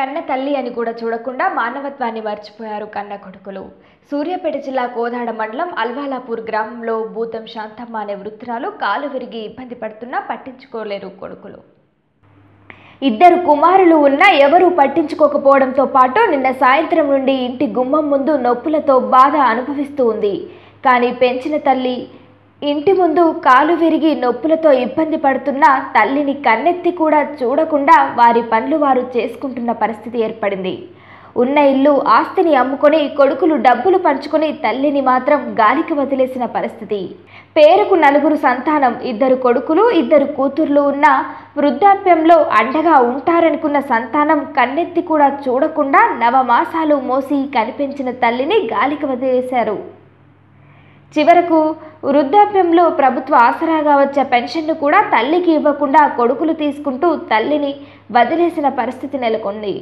కన్న తల్లి అని కూడా చూడకుండా మానవత్వాన్ని మర్చిపోయారు కన్న కొడుకులు సూర్యాపేట జిల్లా కోదాడ మండలం అల్వాలాపూర్ గ్రామంలో భూతం శాంతమ్మ అనే వృత్తురాలు కాలు విరిగి ఇబ్బంది పడుతున్నా పట్టించుకోలేరు కొడుకులు ఇద్దరు కుమారులు ఉన్నా ఎవరూ పట్టించుకోకపోవడంతో పాటు నిన్న సాయంత్రం నుండి ఇంటి గుమ్మం ముందు నొప్పులతో బాధ అనుభవిస్తూ ఉంది కానీ పెంచిన తల్లి ఇంటి ముందు కాలు విరిగి నొప్పులతో ఇబ్బంది పడుతున్న తల్లిని కన్నెత్తి కూడా చూడకుండా వారి పనులు వారు చేసుకుంటున్న పరిస్థితి ఏర్పడింది ఉన్న ఇల్లు ఆస్తిని అమ్ముకొని కొడుకులు డబ్బులు పంచుకొని తల్లిని మాత్రం గాలికి వదిలేసిన పరిస్థితి పేరుకు నలుగురు సంతానం ఇద్దరు కొడుకులు ఇద్దరు కూతుర్లు ఉన్న వృద్ధాప్యంలో అండగా ఉంటారనుకున్న సంతానం కన్నెత్తి కూడా చూడకుండా నవమాసాలు మోసి కనిపించిన తల్లిని గాలికి వదిలేశారు చివరకు వృద్ధాప్యంలో ప్రభుత్వ ఆసరాగా వచ్చే పెన్షన్ను కూడా తల్లికి ఇవ్వకుండా కొడుకులు తీసుకుంటూ తల్లిని వదిలేసిన పరిస్థితి నెలకొంది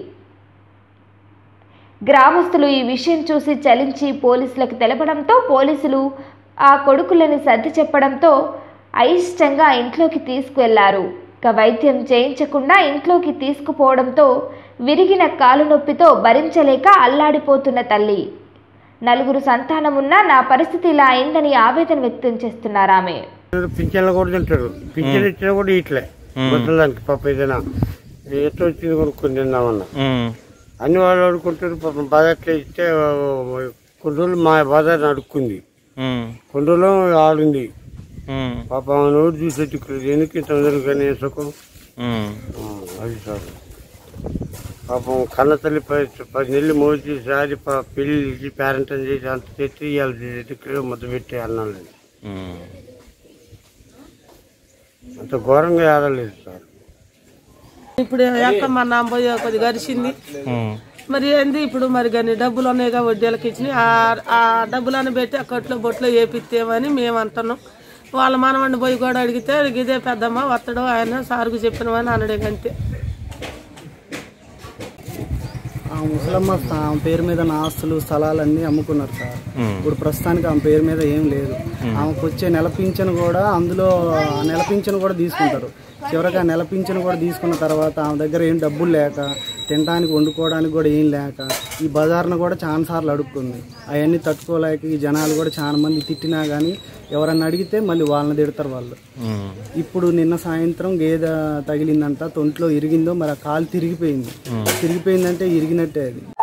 గ్రామస్తులు ఈ విషయం చూసి చలించి పోలీసులకు తెలపడంతో పోలీసులు ఆ కొడుకులని సర్ది చెప్పడంతో అయిష్టంగా ఇంట్లోకి తీసుకువెళ్లారు ఇక వైద్యం చేయించకుండా ఇంట్లోకి తీసుకుపోవడంతో విరిగిన కాలు నొప్పితో భరించలేక అల్లాడిపోతున్న తల్లి నలుగురు సంతానమున్నా నా పరిస్థితి ఇలా అయిందని ఆవేదన వ్యక్తం చేస్తున్నారు ఆమె పింఛన్లు కూడా తింటారు పింఛన్ ఇచ్చినా కూడా ఇట్లే వద్దలానికి పాప ఏదైనా ఎట్లా వచ్చింది కొనుక్కొని తిందామన్నా అన్ని వాళ్ళు అడుక్కుంటారు పాపం బజార్లో ఇస్తే ఆ, కొన్ని రోజులు మా బజార్ అడుక్కుంది కొన్ని రోజులు ఆడింది పాప ఆమె నోరు చూసి దిక్కులేదు ఎందుకు ఇంత అందరూ కానీ సుఖం ఆ, అది సార్ పాపం కన్న తల్లి పది పది నెలలు మోసి సారి ప- పెళ్లి చేసి పేరెంటం చేసి అంత తెచ్చి ఇవాళ దిక్కులు ముద్ద పెట్టి అన్నాను అంత ఘోరంగా ఆడలేదు సార్ ఇప్పుడు ఎక్క మా నాన్న పోయి కొద్ది గరిచింది మరి ఏంది ఇప్పుడు మరి కానీ డబ్బులు ఉన్నాయిగా వడ్డీలకి ఇచ్చినాయి ఆ- ఆ డబ్బులను పెట్టి ఆ కట్లో బొట్లో వేపిస్తేమని మేము అంటున్నాం వాళ్ళ మనవడిని పోయి కూడా అడిగితే ఇదే పెద్దమ్మ వత్తడు ఆయన సారుకు చెప్పినవని అనడే అంతే ఆ ముసలమ్మ స్థా- ఆమె పేరు మీద నా ఆస్తులు స్థలాలన్నీ అమ్ముకున్నారు సార్ ఇప్పుడు ప్రస్తుతానికి ఆమె పేరు మీద ఏం లేదు ఆమెకు వచ్చే నెల పింఛను కూడా అందులో ఆ నెల పింఛను కూడా తీసుకుంటారు చివరికి ఆ నెల పింఛను కూడా తీసుకున్న తర్వాత ఆమె దగ్గర ఏం డబ్బులు లేక తినడానికి వండుకోవడానికి కూడా ఏం లేక ఈ బజార్ను కూడా చాలా సార్లు అడుక్కుంది అవన్నీ తట్టుకోలేక ఈ జనాలు కూడా చాలా మంది తిట్టినా కానీ ఎవరన్నా అడిగితే మళ్ళీ వాళ్ళని తిడతారు వాళ్ళు ఇప్పుడు నిన్న సాయంత్రం గేదె తగిలిందంట తొంట్లో ఇరిగిందో మరి ఆ కాలు తిరిగిపోయింది తిరిగిపోయిందంటే ఇరిగినట్టే అది